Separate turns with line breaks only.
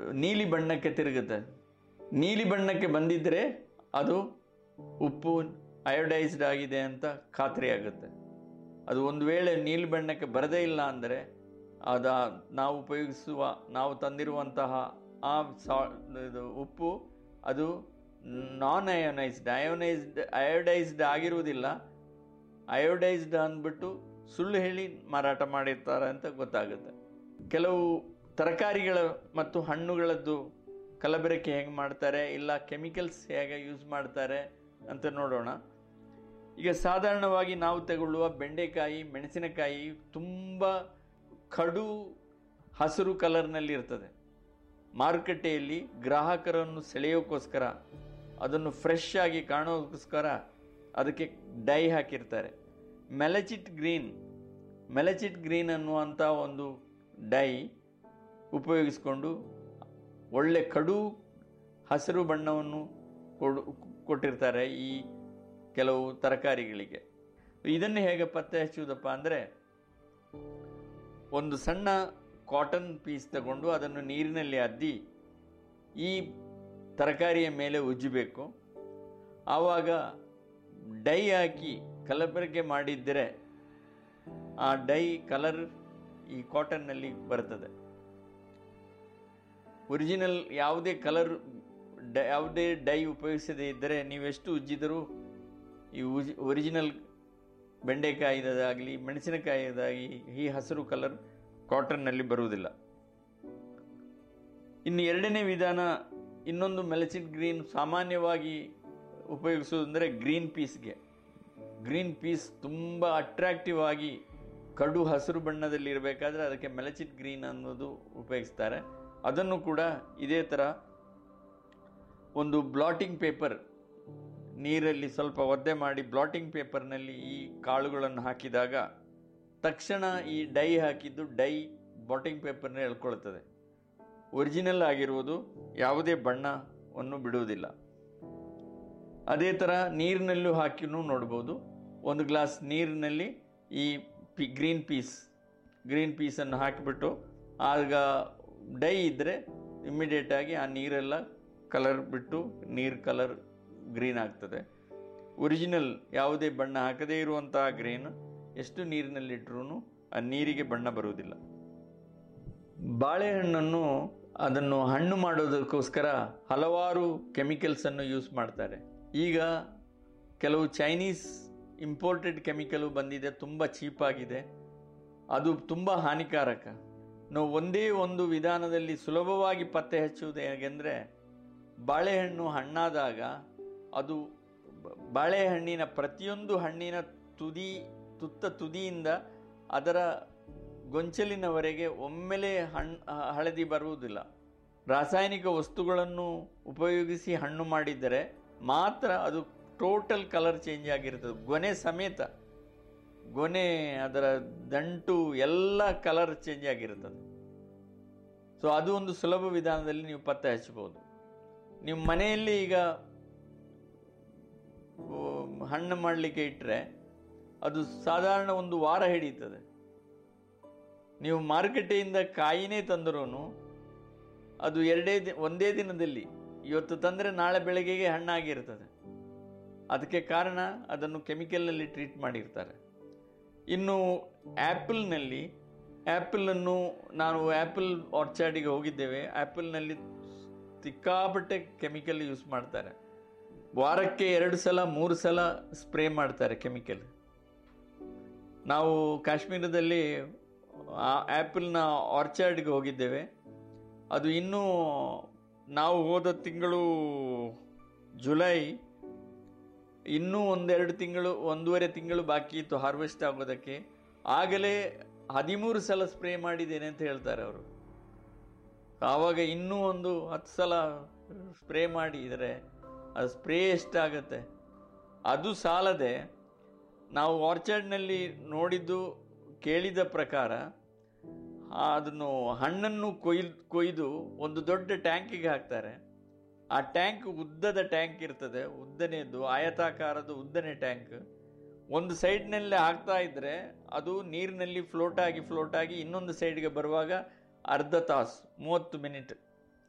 ನೀಲಿ ಬಣ್ಣಕ್ಕೆ ತಿರುಗುತ್ತೆ ನೀಲಿ ಬಣ್ಣಕ್ಕೆ ಬಂದಿದ್ದರೆ ಅದು ಉಪ್ಪು ಅಯೋಡೈಸ್ಡ್ ಆಗಿದೆ ಅಂತ ಖಾತ್ರಿ ಆಗುತ್ತೆ ಅದು ಒಂದು ವೇಳೆ ನೀಲಿ ಬಣ್ಣಕ್ಕೆ ಬರದೇ ಇಲ್ಲ ಅಂದರೆ ಅದ ನಾವು ಉಪಯೋಗಿಸುವ ನಾವು ತಂದಿರುವಂತಹ ಆ ಸಾ ಇದು ಉಪ್ಪು ಅದು ನಾನ್ ಅಯೋನೈಸ್ಡ್ ಅಯೋನೈಸ್ಡ್ ಅಯೋಡೈಸ್ಡ್ ಆಗಿರುವುದಿಲ್ಲ ಅಯೋಡೈಸ್ಡ್ ಅಂದ್ಬಿಟ್ಟು ಸುಳ್ಳು ಹೇಳಿ ಮಾರಾಟ ಮಾಡಿರ್ತಾರೆ ಅಂತ ಗೊತ್ತಾಗುತ್ತೆ ಕೆಲವು ತರಕಾರಿಗಳ ಮತ್ತು ಹಣ್ಣುಗಳದ್ದು ಕಲಬೆರಕೆ ಹೇಗೆ ಮಾಡ್ತಾರೆ ಇಲ್ಲ ಕೆಮಿಕಲ್ಸ್ ಹೇಗೆ ಯೂಸ್ ಮಾಡ್ತಾರೆ ಅಂತ ನೋಡೋಣ ಈಗ ಸಾಧಾರಣವಾಗಿ ನಾವು ತಗೊಳ್ಳುವ ಬೆಂಡೆಕಾಯಿ ಮೆಣಸಿನಕಾಯಿ ತುಂಬ ಕಡು ಹಸಿರು ಕಲರ್ನಲ್ಲಿ ಇರ್ತದೆ ಮಾರುಕಟ್ಟೆಯಲ್ಲಿ ಗ್ರಾಹಕರನ್ನು ಸೆಳೆಯೋಕ್ಕೋಸ್ಕರ ಅದನ್ನು ಫ್ರೆಶ್ ಆಗಿ ಕಾಣೋಕ್ಕೋಸ್ಕರ ಅದಕ್ಕೆ ಡೈ ಹಾಕಿರ್ತಾರೆ ಮೆಲಚಿಟ್ ಗ್ರೀನ್ ಮೆಲಚಿಟ್ ಗ್ರೀನ್ ಅನ್ನುವಂಥ ಒಂದು ಡೈ ಉಪಯೋಗಿಸಿಕೊಂಡು ಒಳ್ಳೆ ಕಡು ಹಸಿರು ಬಣ್ಣವನ್ನು ಕೊಡು ಕೊಟ್ಟಿರ್ತಾರೆ ಈ ಕೆಲವು ತರಕಾರಿಗಳಿಗೆ ಇದನ್ನು ಹೇಗೆ ಪತ್ತೆ ಹಚ್ಚುವುದಪ್ಪ ಅಂದರೆ ಒಂದು ಸಣ್ಣ ಕಾಟನ್ ಪೀಸ್ ತಗೊಂಡು ಅದನ್ನು ನೀರಿನಲ್ಲಿ ಅದ್ದಿ ಈ ತರಕಾರಿಯ ಮೇಲೆ ಉಜ್ಜಬೇಕು ಆವಾಗ ಡೈ ಹಾಕಿ ಕಲಬೆರಕೆ ಮಾಡಿದ್ದರೆ ಆ ಡೈ ಕಲರ್ ಈ ಕಾಟನ್ನಲ್ಲಿ ಬರ್ತದೆ ಒರಿಜಿನಲ್ ಯಾವುದೇ ಕಲರ್ ಡ ಯಾವುದೇ ಡೈ ಉಪಯೋಗಿಸದೇ ಇದ್ದರೆ ನೀವೆಷ್ಟು ಉಜ್ಜಿದರೂ ಈ ಉಜ್ ಒರಿಜಿನಲ್ ಬೆಂಡೆಕಾಯಿದಾಗಲಿ ಮೆಣಸಿನಕಾಯಿದಾಗಿ ಈ ಹಸಿರು ಕಲರ್ ಕಾಟನ್ನಲ್ಲಿ ಬರುವುದಿಲ್ಲ ಇನ್ನು ಎರಡನೇ ವಿಧಾನ ಇನ್ನೊಂದು ಮೆಲಚಿಟ್ ಗ್ರೀನ್ ಸಾಮಾನ್ಯವಾಗಿ ಉಪಯೋಗಿಸುವುದಂದರೆ ಗ್ರೀನ್ ಪೀಸ್ಗೆ ಗ್ರೀನ್ ಪೀಸ್ ತುಂಬ ಅಟ್ರಾಕ್ಟಿವ್ ಆಗಿ ಕಡು ಹಸಿರು ಬಣ್ಣದಲ್ಲಿ ಇರಬೇಕಾದ್ರೆ ಅದಕ್ಕೆ ಮೆಲಚಿಟ್ ಗ್ರೀನ್ ಅನ್ನೋದು ಉಪಯೋಗಿಸ್ತಾರೆ ಅದನ್ನು ಕೂಡ ಇದೇ ಥರ ಒಂದು ಬ್ಲಾಟಿಂಗ್ ಪೇಪರ್ ನೀರಲ್ಲಿ ಸ್ವಲ್ಪ ಒದ್ದೆ ಮಾಡಿ ಬ್ಲಾಟಿಂಗ್ ಪೇಪರ್ನಲ್ಲಿ ಈ ಕಾಳುಗಳನ್ನು ಹಾಕಿದಾಗ ತಕ್ಷಣ ಈ ಡೈ ಹಾಕಿದ್ದು ಡೈ ಬ್ಲಾಟಿಂಗ್ ಪೇಪರ್ನ ಎಳ್ಕೊಳ್ತದೆ ಒರಿಜಿನಲ್ ಆಗಿರುವುದು ಯಾವುದೇ ಬಣ್ಣವನ್ನು ಬಿಡುವುದಿಲ್ಲ ಅದೇ ಥರ ನೀರಿನಲ್ಲೂ ಹಾಕಿನೂ ನೋಡ್ಬೋದು ಒಂದು ಗ್ಲಾಸ್ ನೀರಿನಲ್ಲಿ ಈ ಪಿ ಗ್ರೀನ್ ಪೀಸ್ ಗ್ರೀನ್ ಪೀಸನ್ನು ಹಾಕಿಬಿಟ್ಟು ಆಗ ಡೈ ಇದ್ದರೆ ಇಮ್ಮಿಡಿಯೇಟಾಗಿ ಆ ನೀರೆಲ್ಲ ಕಲರ್ ಬಿಟ್ಟು ನೀರು ಕಲರ್ ಗ್ರೀನ್ ಆಗ್ತದೆ ಒರಿಜಿನಲ್ ಯಾವುದೇ ಬಣ್ಣ ಹಾಕದೇ ಇರುವಂತಹ ಗ್ರೀನ್ ಎಷ್ಟು ನೀರಿನಲ್ಲಿಟ್ಟರೂ ಆ ನೀರಿಗೆ ಬಣ್ಣ ಬರುವುದಿಲ್ಲ ಬಾಳೆಹಣ್ಣನ್ನು ಅದನ್ನು ಹಣ್ಣು ಮಾಡೋದಕ್ಕೋಸ್ಕರ ಹಲವಾರು ಕೆಮಿಕಲ್ಸನ್ನು ಯೂಸ್ ಮಾಡ್ತಾರೆ ಈಗ ಕೆಲವು ಚೈನೀಸ್ ಇಂಪೋರ್ಟೆಡ್ ಕೆಮಿಕಲು ಬಂದಿದೆ ತುಂಬ ಚೀಪಾಗಿದೆ ಅದು ತುಂಬ ಹಾನಿಕಾರಕ ನಾವು ಒಂದೇ ಒಂದು ವಿಧಾನದಲ್ಲಿ ಸುಲಭವಾಗಿ ಪತ್ತೆ ಹಚ್ಚುವುದು ಹೇಗೆಂದರೆ ಬಾಳೆಹಣ್ಣು ಹಣ್ಣಾದಾಗ ಅದು ಬ- ಬಾಳೆಹಣ್ಣಿನ ಪ್ರತಿಯೊಂದು ಹಣ್ಣಿನ ತುದಿ ತುತ್ತ ತುದಿಯಿಂದ ಅದರ ಗೊಂಚಲಿನವರೆಗೆ ಒಮ್ಮೆಲೇ ಹಣ್ಣು ಹಳದಿ ಬರುವುದಿಲ್ಲ ರಾಸಾಯನಿಕ ವಸ್ತುಗಳನ್ನು ಉಪಯೋಗಿಸಿ ಹಣ್ಣು ಮಾಡಿದರೆ ಮಾತ್ರ ಅದು ಟೋಟಲ್ ಕಲರ್ ಚೇಂಜ್ ಆಗಿರ್ತದೆ ಗೊನೆ ಸಮೇತ ಗೊನೆ ಅದರ ದಂಟು ಎಲ್ಲ ಕಲರ್ ಚೇಂಜ್ ಆಗಿರ್ತದೆ ಸೊ ಅದು ಒಂದು ಸುಲಭ ವಿಧಾನದಲ್ಲಿ ನೀವು ಪತ್ತೆ ಹಚ್ಚಬಹುದು ನೀವು ಮನೆಯಲ್ಲಿ ಈಗ ಆ, ಹಣ್ಣು ಮಾಡಲಿಕ್ಕೆ ಇಟ್ಟರೆ ಅದು ಸಾಧಾರಣ ಒಂದು ವಾರ ಹಿಡಿಯುತ್ತದೆ ನೀವು ಮಾರುಕಟ್ಟೆಯಿಂದ ಕಾಯಿನೇ ತಂದರೂ ಅದು ಎರಡೇ ದಿ ಒಂದೇ ದಿನದಲ್ಲಿ ಇವತ್ತು ತಂದರೆ ನಾಳೆ ಬೆಳಗ್ಗೆಗೆ ಹಣ್ಣಾಗಿರ್ತದೆ ಅದಕ್ಕೆ ಕಾರಣ ಅದನ್ನು ಕೆಮಿಕಲ್ನಲ್ಲಿ ಟ್ರೀಟ್ ಮಾಡಿರ್ತಾರೆ ಇನ್ನು ಆ್ಯಪಲ್ನಲ್ಲಿ ಆ್ಯಪಲನ್ನು ನಾನು ಆ್ಯಪಲ್ ಆರ್ಚಾರ್ಡಿಗೆ ಹೋಗಿದ್ದೇವೆ ಆ್ಯಪಲ್ನಲ್ಲಿ ಸಿಕ್ಕಾಪಟ್ಟೆ ಕೆಮಿಕಲ್ ಯೂಸ್ ಮಾಡ್ತಾರೆ ವಾರಕ್ಕೆ ಎರಡು ಸಲ ಮೂರು ಸಲ ಸ್ಪ್ರೇ ಮಾಡ್ತಾರೆ ಕೆಮಿಕಲ್ ನಾವು ಕಾಶ್ಮೀರದಲ್ಲಿ ಆ ಆ್ಯಪಲ್ನ ಆರ್ಚಾರ್ಡ್ಗೆ ಹೋಗಿದ್ದೇವೆ ಅದು ಇನ್ನೂ ನಾವು ಹೋದ ತಿಂಗಳು ಜುಲೈ ಇನ್ನೂ ಒಂದೆರಡು ತಿಂಗಳು ಒಂದೂವರೆ ತಿಂಗಳು ಬಾಕಿ ಇತ್ತು ಹಾರ್ವೆಸ್ಟ್ ಆಗೋದಕ್ಕೆ ಆಗಲೇ ಹದಿಮೂರು ಸಲ ಸ್ಪ್ರೇ ಮಾಡಿದ್ದೇನೆ ಅಂತ ಹೇಳ್ತಾರೆ ಅವರು ಆವಾಗ ಇನ್ನೂ ಒಂದು ಹತ್ತು ಸಲ ಸ್ಪ್ರೇ ಮಾಡಿದರೆ ಅದು ಸ್ಪ್ರೇ ಎಷ್ಟಾಗತ್ತೆ ಅದು ಸಾಲದೆ ನಾವು ಆರ್ಚರ್ಡ್ನಲ್ಲಿ ನೋಡಿದ್ದು ಕೇಳಿದ ಪ್ರಕಾರ ಆ ಅದನ್ನು ಹಣ್ಣನ್ನು ಕೊಯ್ದು ಕೊಯ್ದು ಒಂದು ದೊಡ್ಡ ಟ್ಯಾಂಕಿಗೆ ಹಾಕ್ತಾರೆ ಆ ಟ್ಯಾಂಕ್ ಉದ್ದದ ಟ್ಯಾಂಕ್ ಇರ್ತದೆ ಉದ್ದನೆಯದ್ದು ಆಯತಾಕಾರದ ಉದ್ದನೆ ಟ್ಯಾಂಕ್ ಒಂದು ಸೈಡ್ನಲ್ಲೇ ಹಾಕ್ತಾ ಇದ್ರೆ ಅದು ನೀರಿನಲ್ಲಿ ಫ್ಲೋಟ್ ಆಗಿ ಫ್ಲೋಟ್ ಆಗಿ ಇನ್ನೊಂದು ಸೈಡ್ಗೆ ಬರುವಾಗ ಅರ್ಧ ತಾಸು ಮೂವತ್ತು ಮಿನಿಟ್